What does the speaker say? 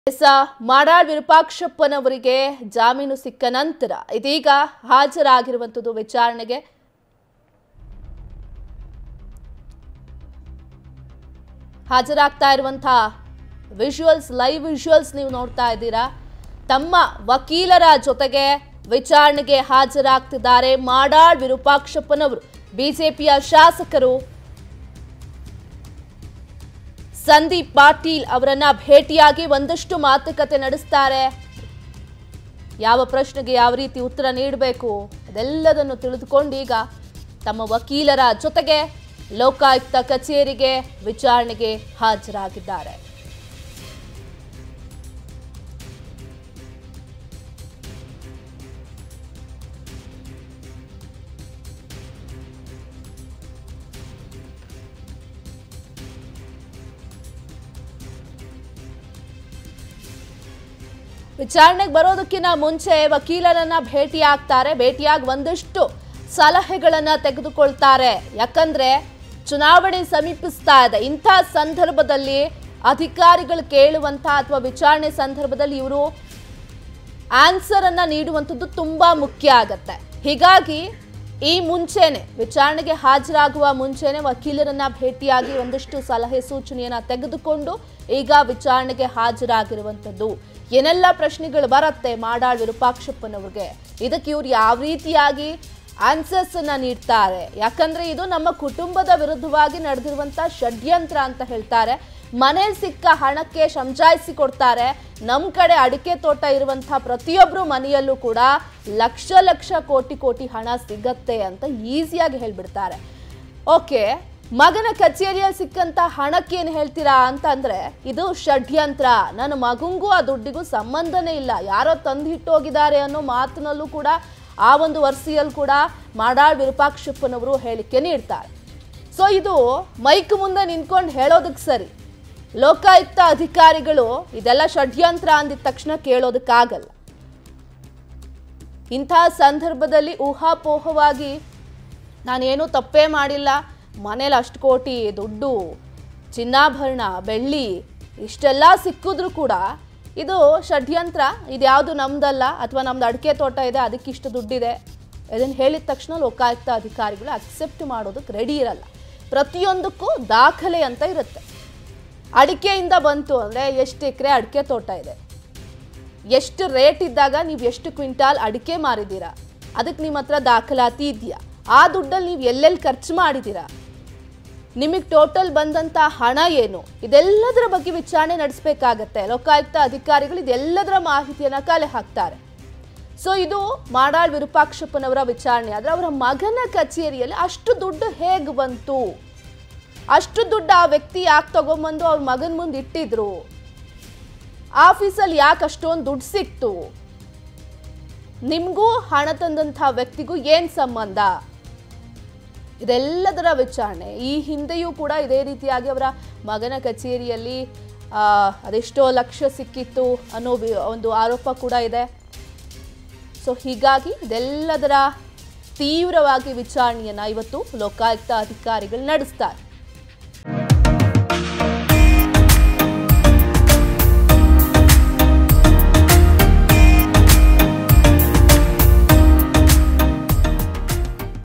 S Madal ವಿರೂಪಾಕ್ಷಪ್ಪನವರಿಗೆ ಜಾಮೀನು ಸಿಕ್ಕ ನಂತರ ಇದೀಗ ಹಾಜರಾಗಿರುವಂಥದ್ದು ವಿಚಾರಣೆಗೆ ಹಾಜರಾಗ್ತಾ ಇರುವಂತಹ ವಿಜುವಲ್ಸ್ ಲೈವ್ ವಿಜುವಲ್ಸ್ ನೀವು ನೋಡ್ತಾ ಇದ್ದೀರಾ ತಮ್ಮ ವಕೀಲರ ಜೊತೆಗೆ ವಿಚಾರಣೆಗೆ ಹಾಜರಾಗ್ತಿದ್ದಾರೆ ಮಾಡಾಳ್ ವಿರೂಪಾಕ್ಷಪ್ಪನವರು ಬಿಜೆಪಿಯ ಶಾಸಕರು ಸಂದೀಪ್ ಪಾಟೀಲ್ ಅವರನ್ನ ಭೇಟಿಯಾಗಿ ಒಂದಷ್ಟು ಮಾತುಕತೆ ನಡೆಸ್ತಾರೆ ಯಾವ ಪ್ರಶ್ನೆಗೆ ಯಾವ ರೀತಿ ಉತ್ತರ ನೀಡಬೇಕು ಅದೆಲ್ಲದನ್ನು ತಿಳಿದುಕೊಂಡು ಈಗ ತಮ್ಮ ವಕೀಲರ ಜೊತೆಗೆ ಲೋಕಾಯುಕ್ತ ಕಚೇರಿಗೆ ವಿಚಾರಣೆಗೆ ಹಾಜರಾಗಿದ್ದಾರೆ ವಿಚಾರಣೆಗೆ ಬರೋದಕ್ಕಿಂತ ಮುಂಚೆ ವಕೀಲರನ್ನ ಭೇಟಿಯಾಗ್ತಾರೆ ಭೇಟಿಯಾಗಿ ಒಂದಷ್ಟು ಸಲಹೆಗಳನ್ನ ತೆಗೆದುಕೊಳ್ತಾರೆ ಯಾಕಂದ್ರೆ ಚುನಾವಣೆ ಸಮೀಪಿಸ್ತಾ ಇದೆ ಇಂಥ ಸಂದರ್ಭದಲ್ಲಿ ಅಧಿಕಾರಿಗಳು ಕೇಳುವಂತ ಅಥವಾ ವಿಚಾರಣೆ ಸಂದರ್ಭದಲ್ಲಿ ಇವರು ಆನ್ಸರ್ ಅನ್ನ ನೀಡುವಂಥದ್ದು ತುಂಬಾ ಮುಖ್ಯ ಆಗತ್ತೆ ಹೀಗಾಗಿ ಈ ಮುಂಚೆನೆ ವಿಚಾರಣೆಗೆ ಹಾಜರಾಗುವ ಮುಂಚೆನೆ ವಕೀಲರನ್ನ ಭೇಟಿಯಾಗಿ ಒಂದಷ್ಟು ಸಲಹೆ ಸೂಚನೆಯನ್ನ ತೆಗೆದುಕೊಂಡು ಈಗ ವಿಚಾರಣೆಗೆ ಹಾಜರಾಗಿರುವಂಥದ್ದು ಏನೆಲ್ಲ ಪ್ರಶ್ನೆಗಳು ಬರುತ್ತೆ ಮಾಡಾಳ್ ವಿರೂಪಾಕ್ಷಪ್ಪನವ್ರಿಗೆ ಇದಕ್ಕೆ ಇವ್ರು ಯಾವ ರೀತಿಯಾಗಿ ಆನ್ಸರ್ಸ್ ಅನ್ನ ನೀಡ್ತಾರೆ ಯಾಕಂದ್ರೆ ಇದು ನಮ್ಮ ಕುಟುಂಬದ ವಿರುದ್ಧವಾಗಿ ನಡೆದಿರುವಂತ ಷಡ್ಯಂತ್ರ ಅಂತ ಹೇಳ್ತಾರೆ ಮನೇಲಿ ಸಿಕ್ಕ ಹಣಕ್ಕೆ ಸಮಜಾಯಿಸಿ ಕೊಡ್ತಾರೆ ನಮ್ಮ ಕಡೆ ಅಡಿಕೆ ತೋಟ ಇರುವಂತಹ ಪ್ರತಿಯೊಬ್ಬರು ಮನೆಯಲ್ಲೂ ಕೂಡ ಲಕ್ಷ ಲಕ್ಷ ಕೋಟಿ ಕೋಟಿ ಹಣ ಸಿಗತ್ತೆ ಅಂತ ಈಸಿಯಾಗಿ ಹೇಳ್ಬಿಡ್ತಾರೆ ಓಕೆ ಮಗನ ಕಚೇರಿಯಲ್ಲಿ ಸಿಕ್ಕಂತ ಹಣಕ್ಕೆ ಏನು ಹೇಳ್ತೀರಾ ಅಂತಂದ್ರೆ ಇದು ಷಡ್ಯಂತ್ರ ನನ್ನ ಮಗಂಗೂ ಆ ದುಡ್ಡಿಗೂ ಸಂಬಂಧನೇ ಇಲ್ಲ ಯಾರೋ ತಂದು ಇಟ್ಟೋಗಿದ್ದಾರೆ ಅನ್ನೋ ಮಾತಿನಲ್ಲೂ ಕೂಡ ಆ ಒಂದು ವರ್ಷಿಯಲ್ಲಿ ಕೂಡ ಮಾಡಾಳ್ ವಿರೂಪಾಕ್ಷಪ್ಪನವರು ಹೇಳಿಕೆ ನೀಡ್ತಾರೆ ಸೊ ಇದು ಮೈಕ್ ಮುಂದೆ ನಿಂತ್ಕೊಂಡು ಹೇಳೋದಕ್ಕೆ ಸರಿ ಲೋಕಾಯುಕ್ತ ಅಧಿಕಾರಿಗಳು ಇದೆಲ್ಲ ಷಡ್ಯಂತ್ರ ಅಂದಿದ ತಕ್ಷಣ ಕೇಳೋದಕ್ಕಾಗಲ್ಲ ಇಂತಹ ಸಂದರ್ಭದಲ್ಲಿ ಊಹಾಪೋಹವಾಗಿ ನಾನೇನು ತಪ್ಪೇ ಮಾಡಿಲ್ಲ ಮನೇಲಿ ಅಷ್ಟು ಕೋಟಿ ದುಡ್ಡು ಚಿನ್ನಾಭರಣ ಬೆಳ್ಳಿ ಇಷ್ಟೆಲ್ಲ ಸಿಕ್ಕಿದ್ರು ಕೂಡ ಇದು ಷಡ್ಯಂತ್ರ ಇದ್ಯಾವುದು ನಮ್ದಲ್ಲ ಅಥವಾ ನಮ್ದು ಅಡಿಕೆ ತೋಟ ಇದೆ ಅದಕ್ಕಿಷ್ಟು ದುಡ್ಡಿದೆ ಇದನ್ನು ಹೇಳಿದ ತಕ್ಷಣ ಲೋಕಾಯುಕ್ತ ಅಧಿಕಾರಿಗಳು ಅಕ್ಸೆಪ್ಟ್ ಮಾಡೋದಕ್ಕೆ ರೆಡಿ ಇರಲ್ಲ ಪ್ರತಿಯೊಂದಕ್ಕೂ ದಾಖಲೆ ಅಂತ ಇರುತ್ತೆ ಅಡಿಕೆಯಿಂದ ಬಂತು ಅಂದರೆ ಎಷ್ಟು ಎಕರೆ ಅಡಿಕೆ ತೋಟ ಇದೆ ಎಷ್ಟು ರೇಟ್ ಇದ್ದಾಗ ನೀವು ಎಷ್ಟು ಕ್ವಿಂಟಾಲ್ ಅಡಿಕೆ ಮಾರಿದ್ದೀರಾ ಅದಕ್ಕೆ ನಿಮ್ಮ ಹತ್ರ ದಾಖಲಾತಿ ಇದೆಯಾ ಆ ದುಡ್ಡಲ್ಲಿ ನೀವು ಎಲ್ಲೆಲ್ಲಿ ಖರ್ಚು ಮಾಡಿದ್ದೀರಾ ನಿಮಗೆ ಟೋಟಲ್ ಬಂದಂಥ ಹಣ ಏನು ಇದೆಲ್ಲದರ ಬಗ್ಗೆ ವಿಚಾರಣೆ ನಡೆಸಬೇಕಾಗತ್ತೆ ಲೋಕಾಯುಕ್ತ ಅಧಿಕಾರಿಗಳು ಇದೆಲ್ಲದರ ಮಾಹಿತಿಯನ್ನು ಕಲೆ ಹಾಕ್ತಾರೆ ಸೊ ಇದು ಮಾಡಾಳ್ ವಿರೂಪಾಕ್ಷಪ್ಪನವರ ವಿಚಾರಣೆ ಆದರೆ ಅವರ ಮಗನ ಕಚೇರಿಯಲ್ಲಿ ಅಷ್ಟು ದುಡ್ಡು ಹೇಗೆ ಬಂತು ಅಷ್ಟು ದುಡ್ಡು ಆ ವ್ಯಕ್ತಿ ಯಾಕೆ ತಗೊಂಬಂದು ಅವ್ರ ಮಗನ ಮುಂದೆ ಇಟ್ಟಿದ್ರು ಆಫೀಸಲ್ಲಿ ಯಾಕೆ ಅಷ್ಟೊಂದು ದುಡ್ಡು ಸಿಕ್ತು ನಿಮಗೂ ಹಣ ತಂದಂಥ ವ್ಯಕ್ತಿಗೂ ಏನು ಸಂಬಂಧ ಇದೆಲ್ಲದರ ವಿಚಾರಣೆ ಈ ಹಿಂದೆಯೂ ಕೂಡ ಇದೇ ರೀತಿಯಾಗಿ ಅವರ ಮಗನ ಕಚೇರಿಯಲ್ಲಿ ಆ, ಅದೆಷ್ಟೋ ಲಕ್ಷ ಸಿಕ್ಕಿತ್ತು ಅನ್ನೋ ವಿ- ಒಂದು ಆರೋಪ ಕೂಡ ಇದೆ ಸೊ ಹೀಗಾಗಿ ಇದೆಲ್ಲದರ ತೀವ್ರವಾಗಿ ವಿಚಾರಣೆಯನ್ನ ಇವತ್ತು ಲೋಕಾಯುಕ್ತ ಅಧಿಕಾರಿಗಳು ನಡೆಸ್ತಾರೆ